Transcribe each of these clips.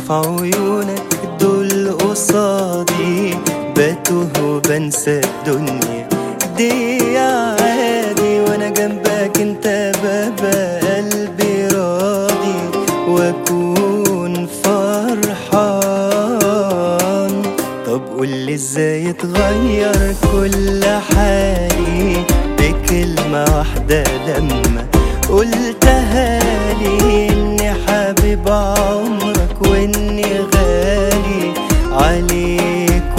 بشوف عيونك دول قصادي بتوه وبنسى الدنيا دي عادي وانا جنبك انت بابا قلبي راضي واكون فرحان طب قولي ازاي اتغير كل حالي بكلمة واحدة لما قلتها لي اني حبيب عمرك واني غالي عليك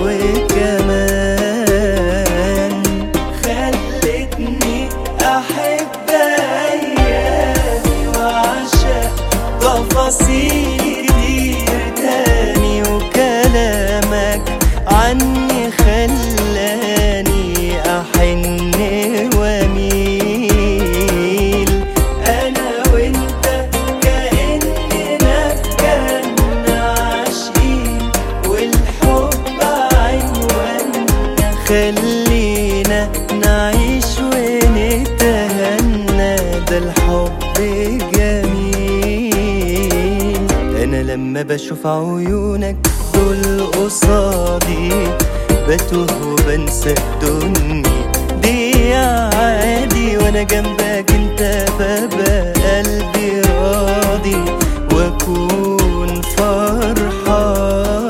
وكمان خلتني احب ايامي واعشق تفاصيل كتير تاني وكلامك عني خلاني احن واميل انا وانت كاننا في جنه عاشقين والحب عنواننا خلينا نعيش ونتهنى ده الحب جميل انا لما بشوف عيونك دول قصادي بتوه وبنسى الدنيا دي عادي وانا جنبك انت بابا قلبي راضي واكون فرحان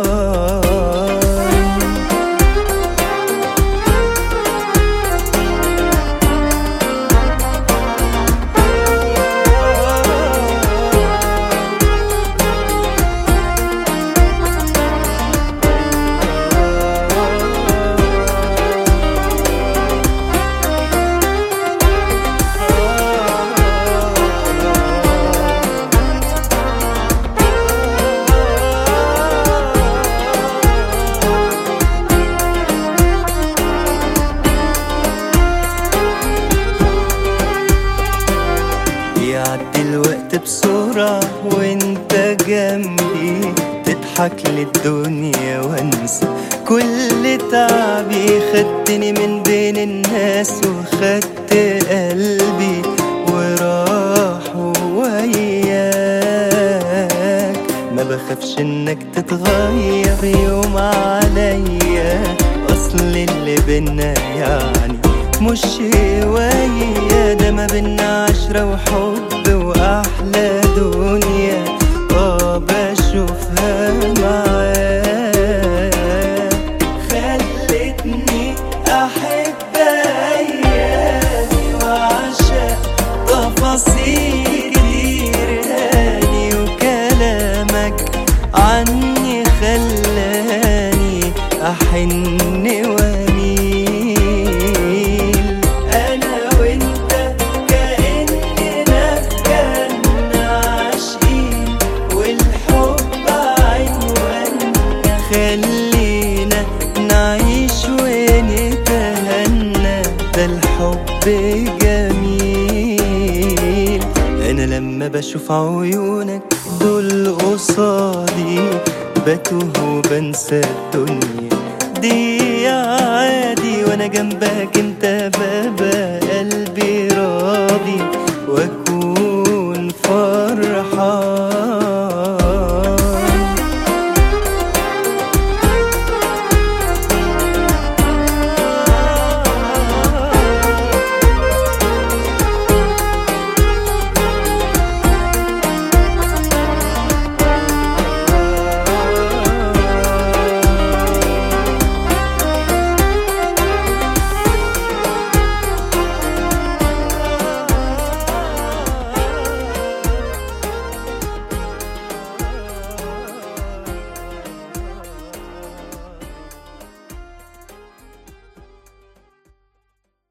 يعدي الوقت بسرعة وانت جنبي تضحك للدنيا وانسى كل تعبي خدتني من بين الناس وخدت قلبي وراح وياك ما بخافش انك تتغير يوم عليا اصل اللي بينا يعني مش شوية ده ما بينا عشرة وحب وأحلى دنيا اه بشوفها معاك خلتني أحب أيامي وأعشق تفاصيل كتير تاني وكلامك عني خلاني أحن وأميل أنا وأنت كأننا في جنة عاشقين والحب عنواننا خلينا نعيش ونتهنى ده الحب جميل أنا لما بشوف عيونك دول قصادي بتوه وبنسى الدنيا دي عادي وانا جنبك انت بابا قلبي راضي واكون فرحان